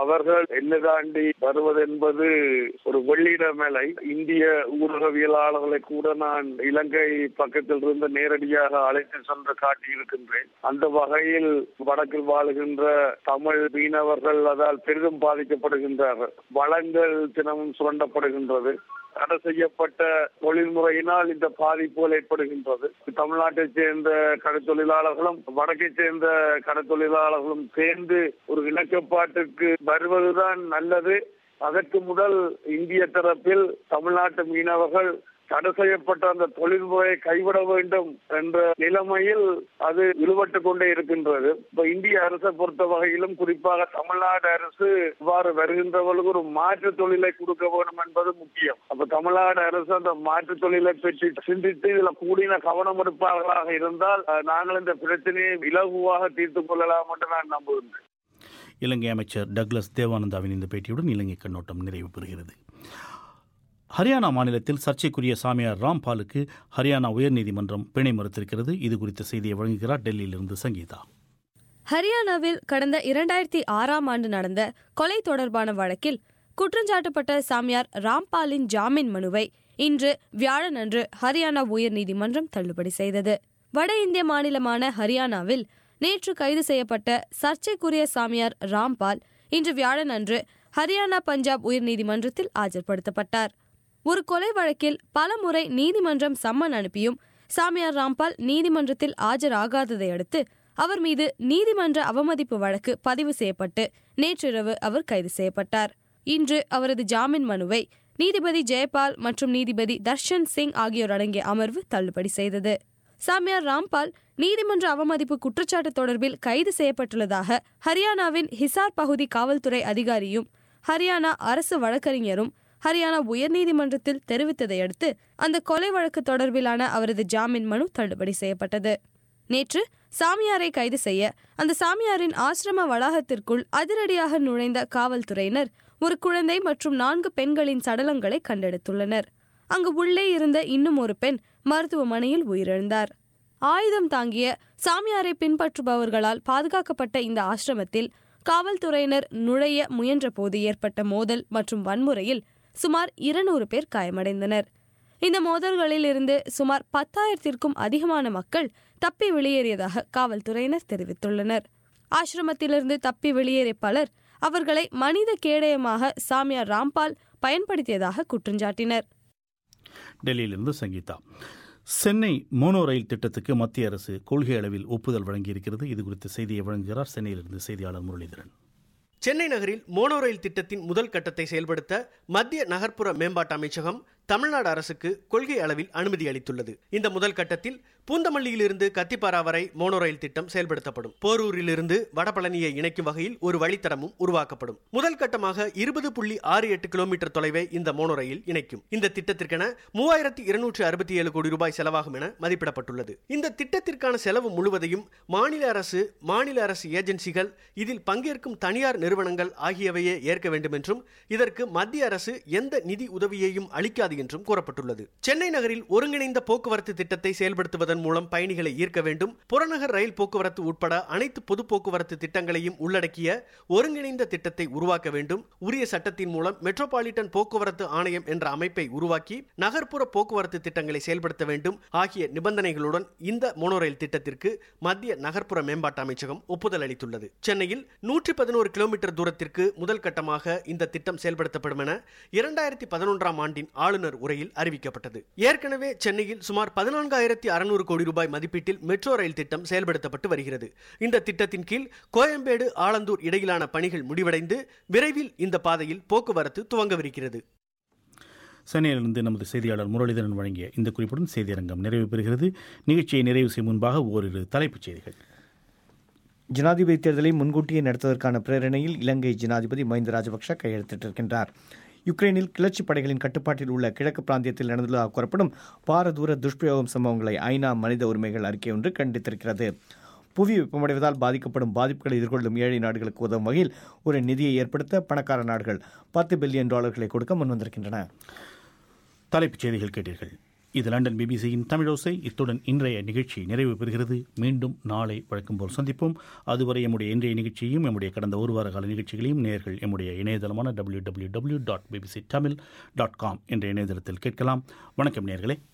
அவர்கள் எல்லை தாண்டி வருவதென்பது ஒரு வெள்ளிட மேலை இந்திய ஊடகவியலாளர்களை கூட நான் இலங்கை பக்கத்தில் இருந்து நேரடியாக அழைத்து சென்று காட்டியிருக்கின்றேன் அந்த வகையில் வடக்கில் வாழுகின்ற தமிழ் மீனவர்கள் அதால் பெரிதும் பாதிக்கப்படுகின்றார்கள் வளங்கள் தினமும் சுரண்டப்படுகின்றது தடை செய்யப்பட்ட தொழில்முறையினால் இந்த பாதிப்புகள் ஏற்படுகின்றது தமிழ்நாட்டைச் சேர்ந்த கடற்தொழிலாளர்களும் வடக்கைச் சேர்ந்த கடற்தொழிலாளர்களும் சேர்ந்து ஒரு இணக்கப்பாட்டுக்கு வருவதுதான் நல்லது அதற்கு முதல் இந்திய தரப்பில் தமிழ்நாட்டு மீனவர்கள் தடை செய்யப்பட்ட அந்த தொழில்முறையை கைவிட வேண்டும் என்ற நிலைமையில் அது இழுபட்டு கொண்டே இருக்கின்றது இப்ப இந்திய அரசை பொறுத்த வகையிலும் குறிப்பாக தமிழ்நாடு அரசு இவ்வாறு வருகின்றவர்களுக்கு ஒரு மாற்று தொழிலை கொடுக்க வேண்டும் என்பது முக்கியம் அப்ப தமிழ்நாடு அரசு அந்த மாற்று தொழிலை பற்றி சிந்தித்து இதுல கூடின கவனம் எடுப்பார்களாக இருந்தால் அஹ், நாங்கள் இந்த பிரச்சனையை இலகுவாக தீர்த்துக் கொள்ளலாம் என்று நான் நம்புகின்றேன் இலங்கை அமைச்சர் டக்ளஸ் தேவானந்தாவின் இந்த பேட்டியுடன் இலங்கை கண்ணோட்டம் நிறைவு பெறுகிறது ஹரியானா மாநிலத்தில் சர்ச்சைக்குரிய சாமியார் ராம்பாலுக்கு ஹரியானா உயர்நீதிமன்றம் பிணை மறுத்திருக்கிறது இது குறித்த செய்தியை வழங்குகிறார் டெல்லியிலிருந்து சங்கீதா ஹரியானாவில் கடந்த இரண்டாயிரத்தி ஆறாம் ஆண்டு நடந்த கொலை தொடர்பான வழக்கில் குற்றஞ்சாட்டப்பட்ட சாமியார் ராம்பாலின் ஜாமீன் மனுவை இன்று வியாழனன்று ஹரியானா உயர்நீதிமன்றம் தள்ளுபடி செய்தது வட இந்திய மாநிலமான ஹரியானாவில் நேற்று கைது செய்யப்பட்ட சர்ச்சைக்குரிய சாமியார் ராம்பால் இன்று வியாழனன்று ஹரியானா பஞ்சாப் உயர்நீதிமன்றத்தில் ஆஜர்படுத்தப்பட்டார் ஒரு கொலை வழக்கில் பல முறை நீதிமன்றம் சம்மன் அனுப்பியும் சாமியார் ராம்பால் நீதிமன்றத்தில் ஆஜராகாததை அடுத்து அவர் மீது நீதிமன்ற அவமதிப்பு வழக்கு பதிவு செய்யப்பட்டு நேற்றிரவு அவர் கைது செய்யப்பட்டார் இன்று அவரது ஜாமீன் மனுவை நீதிபதி ஜெயபால் மற்றும் நீதிபதி தர்ஷன் சிங் ஆகியோர் அடங்கிய அமர்வு தள்ளுபடி செய்தது சாமியார் ராம்பால் நீதிமன்ற அவமதிப்பு குற்றச்சாட்டு தொடர்பில் கைது செய்யப்பட்டுள்ளதாக ஹரியானாவின் ஹிசார் பகுதி காவல்துறை அதிகாரியும் ஹரியானா அரசு வழக்கறிஞரும் ஹரியானா உயர்நீதிமன்றத்தில் தெரிவித்ததை அடுத்து அந்த கொலை வழக்கு தொடர்பிலான அவரது ஜாமீன் மனு தள்ளுபடி செய்யப்பட்டது நேற்று சாமியாரை கைது செய்ய அந்த சாமியாரின் ஆசிரம வளாகத்திற்குள் அதிரடியாக நுழைந்த காவல்துறையினர் ஒரு குழந்தை மற்றும் நான்கு பெண்களின் சடலங்களை கண்டெடுத்துள்ளனர் அங்கு உள்ளே இருந்த இன்னும் ஒரு பெண் மருத்துவமனையில் உயிரிழந்தார் ஆயுதம் தாங்கிய சாமியாரை பின்பற்றுபவர்களால் பாதுகாக்கப்பட்ட இந்த ஆசிரமத்தில் காவல்துறையினர் நுழைய முயன்றபோது ஏற்பட்ட மோதல் மற்றும் வன்முறையில் சுமார் இருநூறு பேர் காயமடைந்தனர் இந்த மோதல்களில் இருந்து சுமார் பத்தாயிரத்திற்கும் அதிகமான மக்கள் தப்பி வெளியேறியதாக காவல்துறையினர் தெரிவித்துள்ளனர் ஆசிரமத்திலிருந்து தப்பி வெளியேறிய பலர் அவர்களை மனித கேடயமாக சாமியார் ராம்பால் பயன்படுத்தியதாக குற்றஞ்சாட்டினர் டெல்லியிலிருந்து சங்கீதா சென்னை மோனோ ரயில் திட்டத்துக்கு மத்திய அரசு கொள்கை அளவில் ஒப்புதல் வழங்கியிருக்கிறது இது குறித்த செய்தியை வழங்குகிறார் சென்னையிலிருந்து செய்தியாளர் முரளிதரன் சென்னை நகரில் மோனோ ரயில் திட்டத்தின் முதல் கட்டத்தை செயல்படுத்த மத்திய நகர்ப்புற மேம்பாட்டு அமைச்சகம் தமிழ்நாடு அரசுக்கு கொள்கை அளவில் அனுமதி அளித்துள்ளது இந்த முதல் கட்டத்தில் பூந்தமல்லியிலிருந்து கத்திப்பாரா வரை மோனோ ரயில் திட்டம் செயல்படுத்தப்படும் போரூரிலிருந்து வடபழனியை இணைக்கும் வகையில் ஒரு வழித்தடமும் உருவாக்கப்படும் முதல் கட்டமாக இருபது புள்ளி ஆறு எட்டு கிலோமீட்டர் தொலைவை இந்த மோனோ ரயில் இணைக்கும் இந்த திட்டத்திற்கென மூவாயிரத்தி இருநூற்று அறுபத்தி ஏழு கோடி ரூபாய் செலவாகும் என மதிப்பிடப்பட்டுள்ளது இந்த திட்டத்திற்கான செலவு முழுவதையும் மாநில அரசு மாநில அரசு ஏஜென்சிகள் இதில் பங்கேற்கும் தனியார் நிறுவனங்கள் ஆகியவையே ஏற்க வேண்டும் என்றும் இதற்கு மத்திய அரசு எந்த நிதி உதவியையும் அளிக்காது என்றும் கூறப்பட்டுள்ளது சென்னை நகரில் ஒருங்கிணைந்த போக்குவரத்து திட்டத்தை செயல்படுத்துவதன் மூலம் பயணிகளை ஈர்க்க வேண்டும் புறநகர் ரயில் போக்குவரத்து உட்பட அனைத்து பொது போக்குவரத்து திட்டங்களையும் உள்ளடக்கிய ஒருங்கிணைந்த திட்டத்தை உருவாக்க வேண்டும் உரிய சட்டத்தின் மூலம் மெட்ரோபாலிட்டன் போக்குவரத்து ஆணையம் என்ற அமைப்பை உருவாக்கி நகர்ப்புற போக்குவரத்து திட்டங்களை செயல்படுத்த வேண்டும் ஆகிய நிபந்தனைகளுடன் இந்த மோனோ ரயில் திட்டத்திற்கு மத்திய நகர்ப்புற மேம்பாட்டு அமைச்சகம் ஒப்புதல் அளித்துள்ளது சென்னையில் நூற்றி பதினோரு கிலோமீட்டர் தூரத்திற்கு முதல் கட்டமாக இந்த திட்டம் செயல்படுத்தப்படும் என இரண்டாயிரத்தி பதினொன்றாம் ஆண்டின் ஆளுநர் உரையில் அறிவிக்கப்பட்டது ஏற்கனவே சென்னையில் சுமார் பதினான்காயிரத்தி அறுநூறு கோடி ரூபாய் மதிப்பீட்டில் மெட்ரோ ரயில் திட்டம் செயல்படுத்தப்பட்டு வருகிறது இந்த திட்டத்தின் கீழ் கோயம்பேடு ஆலந்தூர் இடையிலான பணிகள் முடிவடைந்து விரைவில் இந்த பாதையில் போக்குவரத்து துவங்கவிருக்கிறது சென்னையிலிருந்து நமது செய்தியாளர் முரளிதரன் வழங்கிய இந்த குறிப்புடன் செய்தியரங்கம் நிறைவு பெறுகிறது நிகழ்ச்சியை நிறைவு செய்யும் முன்பாக ஓரிரு தலைப்புச் செய்திகள் ஜனாதிபதி தேர்தலை முன்கூட்டியே நடத்துவதற்கான பிரேரணையில் இலங்கை ஜனாதிபதி மஹிந்த ராஜபக்ஷ கையெழுத்திட்டிருக்கின்றார் யுக்ரைனில் கிளர்ச்சி படைகளின் கட்டுப்பாட்டில் உள்ள கிழக்கு பிராந்தியத்தில் நடந்துள்ளதாக கூறப்படும் பாரதூர துஷ்பிரயோகம் சம்பவங்களை ஐநா மனித உரிமைகள் அறிக்கை ஒன்று கண்டித்திருக்கிறது புவி வெப்பமடைவதால் பாதிக்கப்படும் பாதிப்புகளை எதிர்கொள்ளும் ஏழை நாடுகளுக்கு உதவும் வகையில் ஒரு நிதியை ஏற்படுத்த பணக்கார நாடுகள் பத்து பில்லியன் டாலர்களை கொடுக்க முன்வந்திருக்கின்றன தலைப்புச் செய்திகள் கேட்டீர்கள் இது லண்டன் பிபிசியின் தமிழோசை இத்துடன் இன்றைய நிகழ்ச்சி நிறைவு பெறுகிறது மீண்டும் நாளை வழக்கம் போல் சந்திப்போம் அதுவரை எம்முடைய இன்றைய நிகழ்ச்சியையும் எம்முடைய கடந்த ஒரு வார கால நிகழ்ச்சிகளையும் நேர்கள் எம்முடைய இணையதளமான W W W dot BBC Tamil dot com என்ற இணையதளத்தில் கேட்கலாம் வணக்கம் நேர்களே